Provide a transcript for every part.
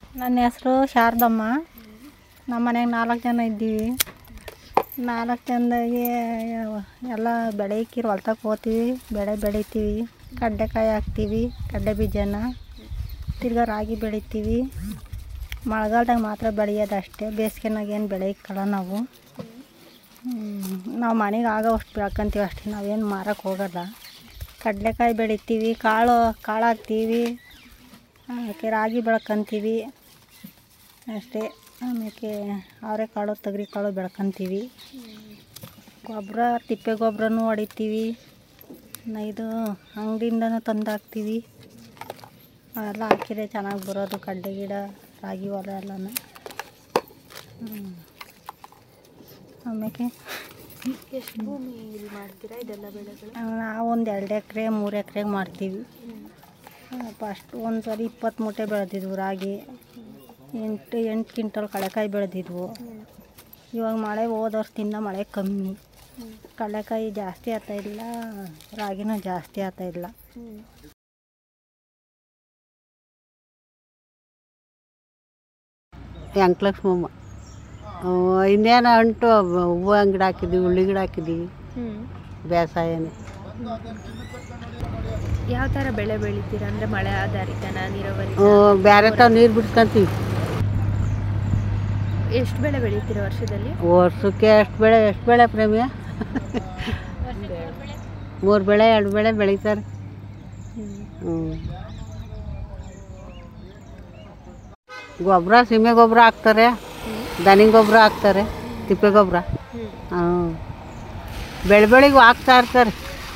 ನನ್ನ ಹೆಸರು ಶಾರದಮ್ಮ ನಮ್ಮ ಮನೆಗೆ ನಾಲ್ಕು ಜನ ಇದ್ದೀವಿ ನಾಲ್ಕು ಜನದಾಗೆ ಎಲ್ಲ ಬೆಳೆ ಇಕ್ಕಿರಿ ಹೊಲ್ತಕ್ಕೆ ಹೋಗ್ತೀವಿ ಬೆಳೆ ಬೆಳಿತೀವಿ ಕಡಲೆಕಾಯಿ ಹಾಕ್ತೀವಿ ಕಡಲೆ ಬೀಜನ ತಿರ್ಗಾ ರಾಗಿ ಬೆಳಿತೀವಿ ಮಳೆಗಾಲ್ದಾಗ ಮಾತ್ರ ಬೆಳೆಯೋದು ಅಷ್ಟೇ ಬೇಸಿಗೆನಾಗ ಏನು ಬೆಳೆ ಇಕ್ಕಲ್ಲ ನಾವು ಹ್ಮ್, ನಾವು ಮನೆಗೆ ಆಗೋವಷ್ಟು ಬೆಳ್ಕೊಂತೀವಿ ಅಷ್ಟೇ ನಾವೇನು ಮಾರಕ್ಕೆ ಹೋಗಲ್ಲ ಕಡಲೆಕಾಯಿ ಬೆಳಿತೀವಿ ಕಾಳು ಕಾಳು ಹಾಕ್ತೀವಿ ಆಮೇಲೆ ರಾಗಿ ಬೆಳ್ಕೊಂತೀವಿ ಅಷ್ಟೇ ಆಮೇಲೆ ಅವರೆಕಾಳು ತೊಗರಿಕಾಳು ಬೆಳ್ಕೊಂತೀವಿ ಗೊಬ್ಬರ ತಿಪ್ಪೆ ಗೊಬ್ಬರನೂ ಹೊಡಿತೀವಿ ನ- ಇದು ಅಂಗಡಿಯಿಂದನೂ ತಂದು ಹಾಕ್ತೀವಿ ಅವೆಲ್ಲ ಹಾಕಿದ್ರೆ ಚೆನ್ನಾಗಿ ಬರೋದು ಕಡ್ಲೆ ಗಿಡ ರಾಗಿ ಹೊಲ ಎಲ್ಲನೂ ಹ್ಮ್. ಆಮೇಲೆ ಎಷ್ಟು ಭೂಮಿ ಇಲ್ಲಿ ಮಾಡ್ತೀರಾ ಇದೆಲ್ಲ ಬೆಳೆಗಳು ನಾವು ಒಂದು ಎರಡು ಎಕರೆ ಮೂರು ಎಕರೆಗೆ ಮಾಡ್ತೀವಿ ಫಸ್ಟ್ ಒಂದು ಸರಿ ಇಪ್ಪತ್ತು ಮೂಟೆ ಬೆಳೆದಿದ್ವು ರಾಗಿ ಎಂಟು ಎಂಟು ಕ್ವಿಂಟಲ್ ಕಡಲೆಕಾಯಿ ಬೆಳೆದಿದ್ವು ಇವಾಗ ಮಳೆ ಹೋದ ವರ್ಷದಿಂದ ಮಳೆ ಕಮ್ಮಿ ಕಡಲೆಕಾಯಿ ಜಾಸ್ತಿ ಆಗ್ತಾ ಇಲ್ಲ ರಾಗಿನೂ ಜಾಸ್ತಿ ಆಗ್ತಾ ಇಲ್ಲ ವೆಂಕಟಲಕ್ಷ್ಮಮ್ಮ ಇನ್ನೇನು ಅಂಟು ಹೂವು ಗಿಡ ಹಾಕಿದ್ದೀವಿ ಉಳ್ಳಿ ಗಿಡ ಹಾಕಿದ್ದೀವಿ ಬೇಸಾಯನೇ ಯಾವ ಥರ ಬೆಳೆ ಬೆಳಿತೀರಾ ಅಂದರೆ ಮಳೆ ಆಧಾರಿತನ ನೀರಾವರಿ ಬೇರೆ ತಾವು ನೀರು ಬಿಡ್ಸ್ಕೊಂತೀವಿ ಎಷ್ಟು ಬೆಳೆ ಬೆಳಿತೀರಾ ವರ್ಷದಲ್ಲಿ ವರ್ಷಕ್ಕೆ ಎಷ್ಟು ಬೆಳೆ ಎಷ್ಟು ಬೆಳೆ ಪ್ರೇಮಿಯ ಮೂರು ಬೆಳೆ ಎರಡು ಬೆಳೆ ಬೆಳೀತಾರೆ ಹ್ಞೂ ಗೊಬ್ಬರ ಸೀಮೆ ಗೊಬ್ಬರ ಹಾಕ್ತಾರೆ ದನಿ ಗೊಬ್ಬರ ಹಾಕ್ತಾರೆ ತಿಪ್ಪೆ ಗೊಬ್ಬರ ಹ್ಞೂ ಬೆಳೆ ಬೆಳಿಗ್ಗೆ ಹಾಕ್ತಾ ಇರ್ತಾರೆ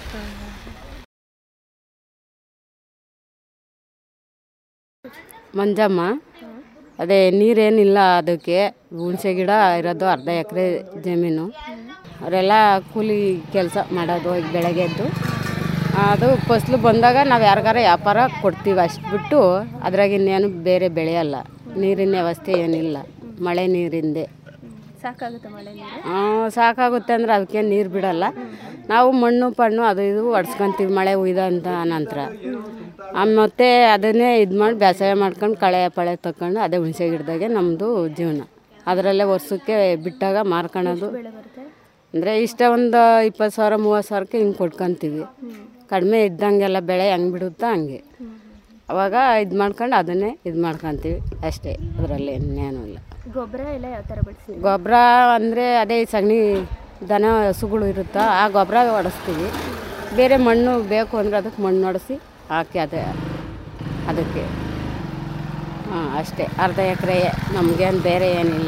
ಮಂಜಮ್ಮ ಅದೇ ನೀರೇನಿಲ್ಲ ಅದಕ್ಕೆ ಹುಣಸೆ ಗಿಡ ಇರೋದು ಅರ್ಧ ಎಕರೆ ಜಮೀನು ಅವರೆಲ್ಲ ಕೂಲಿ ಕೆಲಸ ಮಾಡೋದು ಈಗ ಬೆಳಗ್ಗೆ ಎದ್ದು ಅದು ಫಸ್ಲು ಬಂದಾಗ ನಾವು ಯಾರಿಗಾರ ವ್ಯಾಪಾರ ಕೊಡ್ತೀವಿ ಅಷ್ಟು ಬಿಟ್ಟು ಅದ್ರಾಗ ಇನ್ನೇನು ಬೇರೆ ಬೆಳೆಯಲ್ಲ ನೀರಿನ ವ್ಯವಸ್ಥೆ ಏನಿಲ್ಲ ಮಳೆ ನೀರಿಂದೆ ಸಾಕಾಗುತ್ತೆ ಮಳೆ ನೀರು ಆ, ಸಾಕಾಗುತ್ತೆ ಅಂದ್ರೆ ಅದಕ್ಕೆ ನೀರು ಬಿಡಲ್ಲ ನಾವು ಮಣ್ಣು ಪಣ್ಣು ಅದು ಇದು ಹೊಡ್ಸ್ಕೊಂತೀವಿ ಮಳೆ ಉಯ್ದಂತ ನಂತರ ಮತ್ತು ಅದನ್ನೇ ಇದು ಮಾಡಿ ಬೇಸಾಯ ಮಾಡ್ಕೊಂಡು ಕಳೆ ಪಳೆ ತಗೊಂಡು ಅದೇ ಹುಣಸೆ ಗಿಡದಾಗೆ ನಮ್ಮದು ಜೀವನ ಅದರಲ್ಲೇ ವರ್ಷಕ್ಕೆ ಬಿಟ್ಟಾಗ ಮಾರ್ಕೊಳೋದು ಬೆಳೆ ಬರುತ್ತೆ ಅಂದರೆ ಇಷ್ಟ ಒಂದು ಇಪ್ಪತ್ತು ಸಾವಿರ ಮೂವತ್ತು ಸಾವಿರಕ್ಕೆ ಹಿಂಗೆ ಕೊಟ್ಕೊತೀವಿ ಕಡಿಮೆ ಇದ್ದಂಗೆಲ್ಲ ಬೆಳೆ ಹೆಂಗೆ ಬಿಡುತ್ತಾ ಹಂಗೆ ಅವಾಗ ಇದು ಮಾಡ್ಕೊಂಡು ಅದನ್ನೇ ಇದು ಮಾಡ್ಕೊತೀವಿ ಅಷ್ಟೇ ಅದರಲ್ಲಿ ಇನ್ನೇನೂ ಇಲ್ಲ ಗೊಬ್ಬರ ಎಲ್ಲ ಯಾವ ಥರ ಬೆಳೆಸ್ತೀವಿ ಗೊಬ್ಬರ ಅಂದರೆ ಅದೇ ಸಗಣಿ ದನ ಹಸುಗಳು ಇರುತ್ತಾ ಆ ಗೊಬ್ಬರ ಹೊಡೆಸ್ತೀವಿ ಬೇರೆ ಮಣ್ಣು ಬೇಕು ಅಂದರೆ ಅದಕ್ಕೆ ಮಣ್ಣು ಹೊಡೆಸಿ ಹಾಕಿ ಅದೇ ಅದಕ್ಕೆ ಹಾಂ ಅಷ್ಟೇ ಅರ್ಧ ಎಕರೆ ನಮಗೇನು ಬೇರೆ ಏನಿಲ್ಲ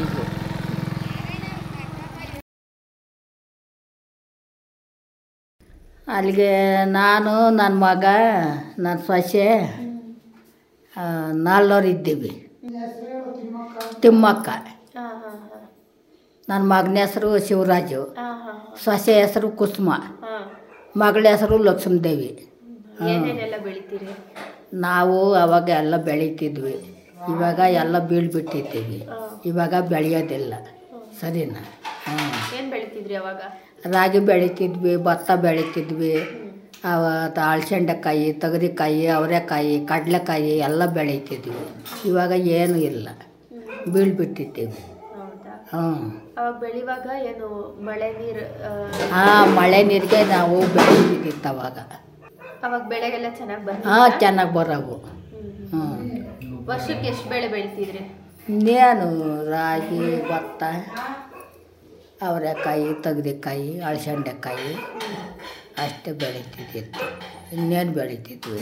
ಅಲ್ಲಿಗೆ ನಾನು ನನ್ನ ಮಗ ನನ್ನ ಸೊಸೆ ನಾಲ್ನೋರು ಇದ್ದೀವಿ ತಿಮ್ಮಕ್ಕ ಹಾಂ ಹಾಂ ಹಾಂ ನನ್ನ ಮಗನ ಹೆಸರು ಶಿವರಾಜು ಹಾಂ ಹಾಂ ಸೊಸೆ ಹೆಸರು ಕುಸುಮ ಹಾಂ ಮಗಳ ಹೆಸರು ಲಕ್ಷ್ಮೀದೇವಿ ಏನೇನೆಲ್ಲ ಬೆಳಿತೀರಿ ನಾವು ಅವಾಗ ಎಲ್ಲ ಬೆಳೀತಿದ್ವಿ ಇವಾಗ ಎಲ್ಲ ಬೀಳ್ಬಿಟ್ಟಿದ್ದೀವಿ ಇವಾಗ ಬೆಳೆಯೋದಿಲ್ಲ ಸರಿನಾ ಹಾಂ ಏನು ಬೆಳಿತಿದ್ರಿ ಅವಾಗ ರಾಗಿ ಬೆಳಿತಿದ್ವಿ ಭತ್ತ ಬೆಳಿತಿದ್ವಿ ಅವ ಅಳಸಂಡೆಕಾಯಿ ತೊಗರಿಕಾಯಿ ಅವರೆಕಾಯಿ ಕಡಲೆಕಾಯಿ ಎಲ್ಲ ಬೆಳಿತಿದ್ವಿ ಇವಾಗ ಏನೂ ಇಲ್ಲ ಬೀಳ್ಬಿಟ್ಟಿದ್ದೀವಿ ಹೌದಾ ಹ್ಞೂ ಅವಾಗ ಬೆಳಿವಾಗ ಏನು ಮಳೆ ನೀರು ಹಾಂ ಮಳೆ ನೀರಿಗೆ ನಾವು ಬೆಳಿತಿದ್ದಿತ್ತು ಅವಾಗ ಅವಾಗ ಬೆಳೆಗೆಲ್ಲ ಚೆನ್ನಾಗಿ ಬಂದ ಹಾಂ ಚೆನ್ನಾಗಿ ಬರೋವು ಹ್ಞೂ ವರ್ಷಕ್ಕೆ ಎಷ್ಟು ಬೆಳೆ ಬೆಳಿತಿದ್ರಿ ಇನ್ನೇನು ರಾಗಿ ಭತ್ತ ಅವರೆಕಾಯಿ ತೊಗರಿಕಾಯಿ ಅಳಸಂಡೆಕಾಯಿ ಅಷ್ಟೇ ಬೆಳಿತಿದ್ದಿತ್ತು ಇನ್ನೇನು ಬೆಳಿತಿದ್ವಿ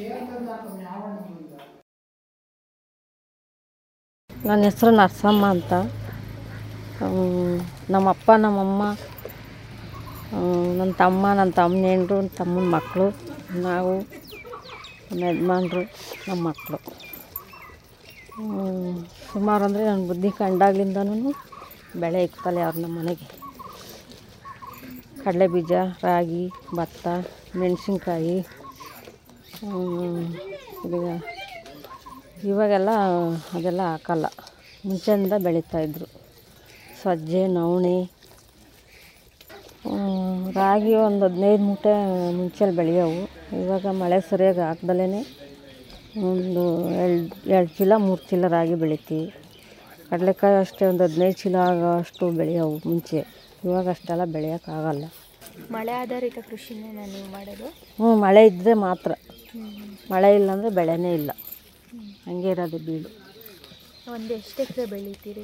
ನನ್ನ ಹೆಸರು ನರಸಮ್ಮ ಅಂತ ಹ್ಮ್, ನಮ್ಮಪ್ಪ ನಮ್ಮಮ್ಮ ಹ್ಮ್, ನನ್ನ ತಮ್ಮ ನನ್ನ ತಮ್ಮನ ಹೆಂಡ್ರು ನನ್ನ ತಮ್ಮನ ಮಕ್ಕಳು ನಾವು ನಮ್ಮ ಯಜಮಾನ್ರು ನಮ್ಮ ಮಕ್ಕಳು ಸುಮಾರು ಅಂದರೆ ನನ್ನ ಬುದ್ಧಿ ಕಂಡಾಗ್ಲಿಂದನೂ ಬೆಳೆ ಇಕ್ಕಲ್ಲ ಅವ್ರು ನಮ್ಮ ಮನೆಗೆ ಕಡಲೆ ಬೀಜ ರಾಗಿ ಭತ್ತ ಮೆಣಸಿನ್ಕಾಯಿ ಈಗ ಇವಾಗೆಲ್ಲ ಅದೆಲ್ಲ ಹಾಕಲ್ಲ ಮುಂಚೆಯಿಂದ ಬೆಳೀತಾಯಿದ್ರು ಸಜ್ಜೆ ನವಣೆ ಹ್ಮ್, ರಾಗಿ ಒಂದು ಹದಿನೈದು ಮೂಟೆ ಮುಂಚೆಲಿ ಬೆಳೆಯೋವು ಇವಾಗ ಮಳೆ ಸರಿಯಾಗಿ ಹಾಕ್ದಲೇ ಒಂದು ಎರಡು ಎರಡು ಚೀಲ ಮೂರು ಚೀಲ ರಾಗಿ ಬೆಳಿತೀವಿ ಕಡಲೆಕಾಯಿ ಅಷ್ಟೇ ಒಂದು ಹದಿನೈದು ಚೀಲ ಆಗೋ ಅಷ್ಟು ಬೆಳೆಯವು ಮುಂಚೆ ಇವಾಗ ಅಷ್ಟೆಲ್ಲ ಬೆಳೆಯೋಕ್ಕಾಗಲ್ಲ ಮಳೆ ಆಧಾರಿತ ಕೃಷಿನೇ ನೀವು ಮಾಡೋದು ಹ್ಞೂ ಮಳೆ ಇದ್ದರೆ ಮಾತ್ರ ಮಳೆ ಇಲ್ಲಾಂದರೆ ಬೆಳೆನೇ ಇಲ್ಲ ಹಂಗೆ ಇರೋದು ಬೀಡು ಒಂದು ಎಷ್ಟು ಎಕರೆ ಬೆಳಿತೀರಿ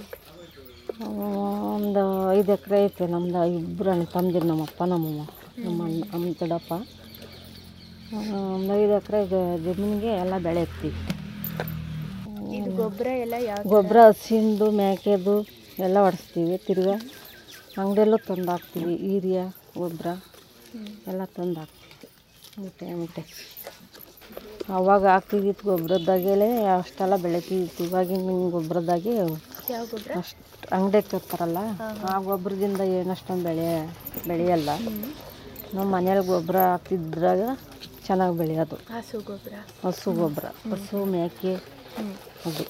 ಒಂದು ಐದು ಎಕರೆ ಐತೆ ನಮ್ದು ಇಬ್ಬರು ಅಣ್ಣ ತಮ್ಮದಿರು ನಮ್ಮಪ್ಪ ನಮ್ಮಮ್ಮ ನಮ್ಮ ಅಣ್ಣ ನಮ್ಮ ದೊಡ್ಡಪ್ಪ ಒಂದು ಐದು ಎಕರೆ ಜಮೀನಿಗೆ ಎಲ್ಲ ಬೆಳೆ ಎತ್ತೀವಿ ಇದು ಗೊಬ್ಬರ ಎಲ್ಲ ಯಾವ ಗೊಬ್ಬರ ಹಸಿಂದು ಮೇಕೆದು ಎಲ್ಲ ಹೊಡೆಸ್ತೀವಿ ತಿರ್ಗಾ ಅಂಗಡಿಯಲ್ಲೂ ತಂದು ಹಾಕ್ತೀವಿ ಯೂರಿಯಾ ಗೊಬ್ಬರ ಎಲ್ಲ ತಂದು ಹಾಕ್ತೀವಿ ಮೂಟೆ ಮೂಟೆ ಅವಾಗ ಹಾಕ್ತಿದ್ದಿತ್ತು ಗೊಬ್ಬರದಾಗಲೇ ಅಷ್ಟೆಲ್ಲ ಬೆಳಿತಿದ್ದಿತ್ತು ಇವಾಗಿನ ಗೊಬ್ಬರದಾಗೆ ಯಾವ ಗೊಬ್ಬರ ಅಷ್ಟು ಅಂಗಡಿಗೆ ತರ್ತಾರಲ್ಲ ಆ ಗೊಬ್ಬರದಿಂದ ಏನಷ್ಟೊಂದು ಬೆಳೆ ಬೆಳೆಯಲ್ಲ ನಮ್ಮ ಮನೇಲಿ ಗೊಬ್ಬರ ಹಾಕ್ತಿದ್ರಾಗ ಚೆನ್ನಾಗಿ ಬೆಳೆಯೋದು ಹಸು ಗೊಬ್ಬರ ಹಸು ಗೊಬ್ಬರ ಹಸು ಮೇಕೆ ಅದು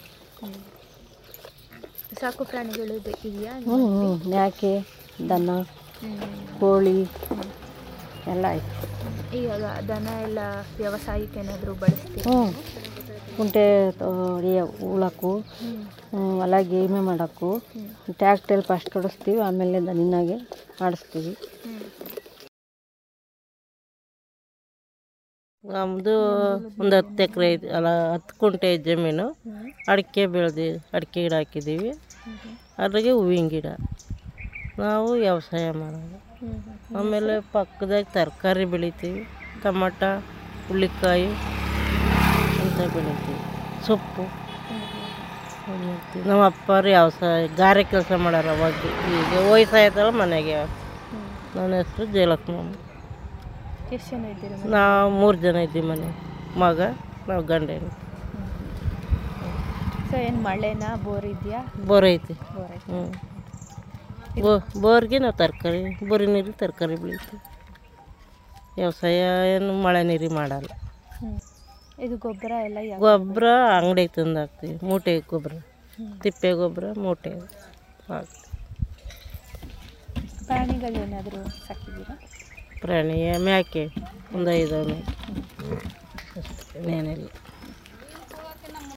ಸಾಕು ಪ್ರಾಣಿಗಳು ಇದೆ- ಇದೆಯಾ ಹ್ಞೂ ಹ್ಞೂ ಮೇಕೆ ದನ ಕೋಳಿ ಎಲ್ಲ ಐತೆ ಈಗ ದನ ಎಲ್ಲ ವ್ಯವಸಾಯಕ್ಕೆ ಏನಾದರೂ ಬಳಸ್ತೀವಿ ಹ್ಞೂ ಕುಂಟೆ ಹೊಡಿಯ ಉಳಕ್ಕೂ ಹೊಲ ಗೇಮೆ ಮಾಡೋಕ್ಕೂ ಟ್ಯಾಕ್ಟ್ರಲ್ಲಿ ಫಸ್ಟ್ ಹೊಡಿಸ್ತೀವಿ ಆಮೇಲೆ ದನಿನಾಗೆ ಆಡಿಸ್ತೀವಿ ನಮ್ಮದು ಒಂದು ಹತ್ತು ಎಕರೆ ಐತಿ ಅಲ್ಲ ಹತ್ತು ಕುಂಟೆ ಜಮೀನು ಅಡಿಕೆ ಬೆಳೆದಿ ಅಡಿಕೆ ಗಿಡ ಹಾಕಿದ್ದೀವಿ ಅದ್ರಾಗೆ ಹೂವಿನ ಗಿಡ ನಾವು ವ್ಯವಸಾಯ ಮಾಡೋದು ಆಮೇಲೆ ಪಕ್ಕದಾಗ ತರಕಾರಿ ಬೆಳಿತೀವಿ ಟಮಟ ಹುಳ್ಳಿಕಾಯಿ ಅಂತ ಬೆಳಿತೀವಿ ಸೊಪ್ಪು ಅದ್ ಮಾಡ್ತೀವಿ. ನಮ್ಮ ಅಪ್ಪರು ವ್ಯವಸಾಯ ಗಾರೆ ಕೆಲಸ ಮಾಡೋರು ಅವಾಗ ಈಗ ವಯಸ್ಸಾಯ್ತಲ್ಲ ಮನೆಗೆ ನನ್ನ ಹೆಸರು ಜಯಲಕ್ಷ್ಮಮ್ಮ ಎಷ್ಟು ಜನ ಇದ್ದೀರಿ ನಾವು ಮೂರು ಜನ ಇದ್ದೀವಿ ಮನೆ ಮಗ ನಾವು ಗಂಡ ಹೆಂಡ್ತಿ. ಸೊ ಏನು ಮಳೆನಾ ಬೋರ್ ಇದೆಯಾ ಬೋರ್ ಐತಿ ಬೋರ್ ಐತೆ ಹ್ಞೂ ಬೋ ಬೋರ್ಗೆ ನಾವು ತರಕಾರಿ ಬೋರಿ ನೀರಿಗೆ ತರಕಾರಿ ಬೆಳಿತೀವಿ ವ್ಯವಸಾಯ ಏನು ಮಳೆ ನೀರಿಗೆ ಮಾಡಲ್ಲ ಹ್ಞೂ ಇದು ಗೊಬ್ಬರ ಎಲ್ಲ ಯಾವ ಗೊಬ್ಬರ ಅಂಗಡಿಗೆ ತಂದು ಹಾಕ್ತೀವಿ ಮೂಟೆ ಗೊಬ್ಬರ ತಿಪ್ಪೆ ಗೊಬ್ಬರ ಮೂಟೆ ಹಾಕ್ತೀವಿ ಪ್ರಾಣಿಗಳೇನಾದರೂ ಸಾಕಿದ್ದೀರಾ ಪ್ರಾಣಿ ಮೇಕೆ ಒಂದು ಐದು ಮೇಕೆ ಅಷ್ಟೇ ಇನ್ನೇನಿಲ್ಲ